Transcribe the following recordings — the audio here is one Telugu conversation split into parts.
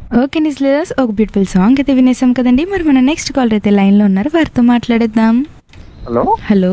ఓకే నిస్లేదర్స్ ఒక బ్యూటిఫుల్ సాంగ్ అయితే వినేసాం కదండి మరి మన నెక్స్ట్ కాలర్ అయితే లైన్లో ఉన్నారు వారితో మాట్లాడేద్దాం hello hello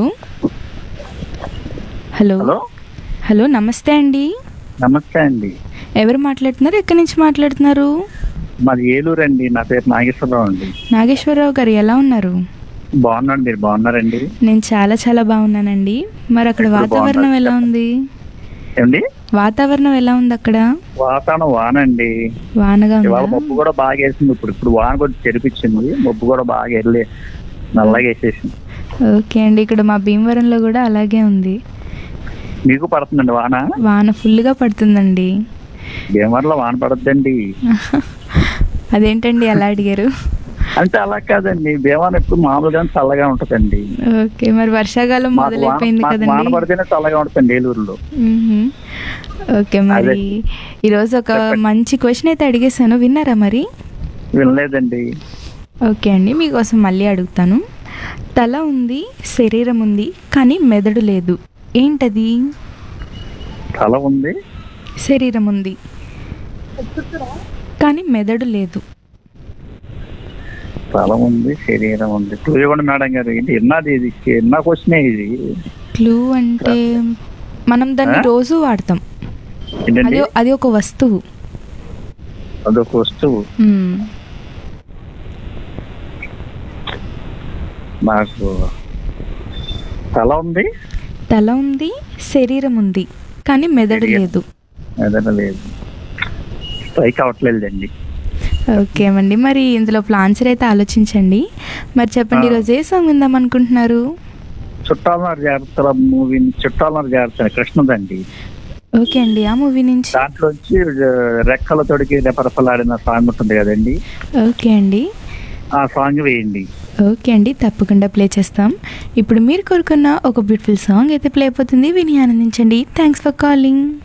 hello hello hello నమస్తే అండి నమస్తే అండి ఎవరు మాట్లాడుతున్నారు ఎక్కడి నుంచి మాట్లాడుతున్నారు మాది ఏలూరు అండి నా పేరు నాగేశ్వరరావు అండి నాగేశ్వరరావు గారు ఎలా ఉన్నారు బాగున్నాను మీరు బాగున్నారండి నేను చాలా చాలా బాగున్నానండి మరి అక్కడ ఎక్కడ వాతావరణం బాగున్నారు? ఎలా ఉంది ఏమండి వాతావరణం ఎలా ఉంది అక్కడ వాతావరణం వాన అండి వానగా ఇవాళ ఉందా మబ్బు కూడా బాగా వేసింది ఇప్పుడు ఇప్పుడు వాన కూడా తెరిపించింది మబ్బు కూడా బాగా వెళ్ళి నల్లగా వేసేసింది ఓకే అండి ఇక్కడ మా భీమవరంలో కూడా అలాగే ఉంది మీకు పడుతుందండి వాన వాన ఫుల్గా పడుతుందండి భీమవరంలో వాన పడద్దండి అదేంటండి అలా అడిగారు అంటే అలా కాదండి భీమవరం ఎప్పుడు మామూలుగా చల్లగా ఉంటదండి ఓకే మరి వర్షాకాలం మాకు వాన మొదలైపోయింది మాకు వాన కదండి పడితేనే చల్లగా ఉంటుందండి ఏలూరులో మ్మ్హమ్. ఓకే మరి ఈరోజు ఒక మంచి క్వశ్చన్ అయితే అడిగేశాను విన్నారా మరి వినలేదండి ఓకే అండి మీకోసం మళ్ళీ అడుగుతాను తల ఉంది శరీరం ఉంది కానీ మెదడు లేదు ఏంటది తల ఉంది శరీరం ఉంది కానీ మెదడు లేదు తల ఉంది శరీరం ఉంది క్లూ ఇవ్వండి మేడం గారు ఏంటి ఎన్నది ఇది ఎన్న క్వశ్చనే ఇది క్లూ అంటే మనం దాన్ని ఆ? రోజు వాడతాం ఏంటండి అది అది ఒక వస్తువు అదొక వస్తువు మ్మ్. నాకు తల ఉంది తల ఉంది శరీరం ఉంది కానీ మెదడు శరీరం. లేదు ఏదైనా లేదు స్ట్రైక్ అవ్వట్లేదండి ఓకే అండి మరి ఇందులో ఆన్సర్ అయితే ఆలోచించండి మరి చెప్పండి ఆ. ఈరోజు ఏ సాంగ్ విందాం అనుకుంటున్నారు చుట్టాలన్నారు జాగ్రత్తల మూవీ చుట్టాలన్నారు జాగ్రత్త కృష్ణదండి ఓకే అండి ఆ మూవీ నుంచి దాంట్లోంచి ఆ, రెక్కల తొడికి రెపరెపలాడిన సాంగ్ ఉంటుంది కదండి ఓకే అండి ఆ సాంగ్ వేయండి ఓకే అండి తప్పకుండా ప్లే చేస్తాం ఇప్పుడు మీరు కోరుకున్న ఒక బ్యూటిఫుల్ సాంగ్ అయితే ప్లే అయిపోతుంది విని ఆనందించండి థ్యాంక్స్ ఫర్ కాలింగ్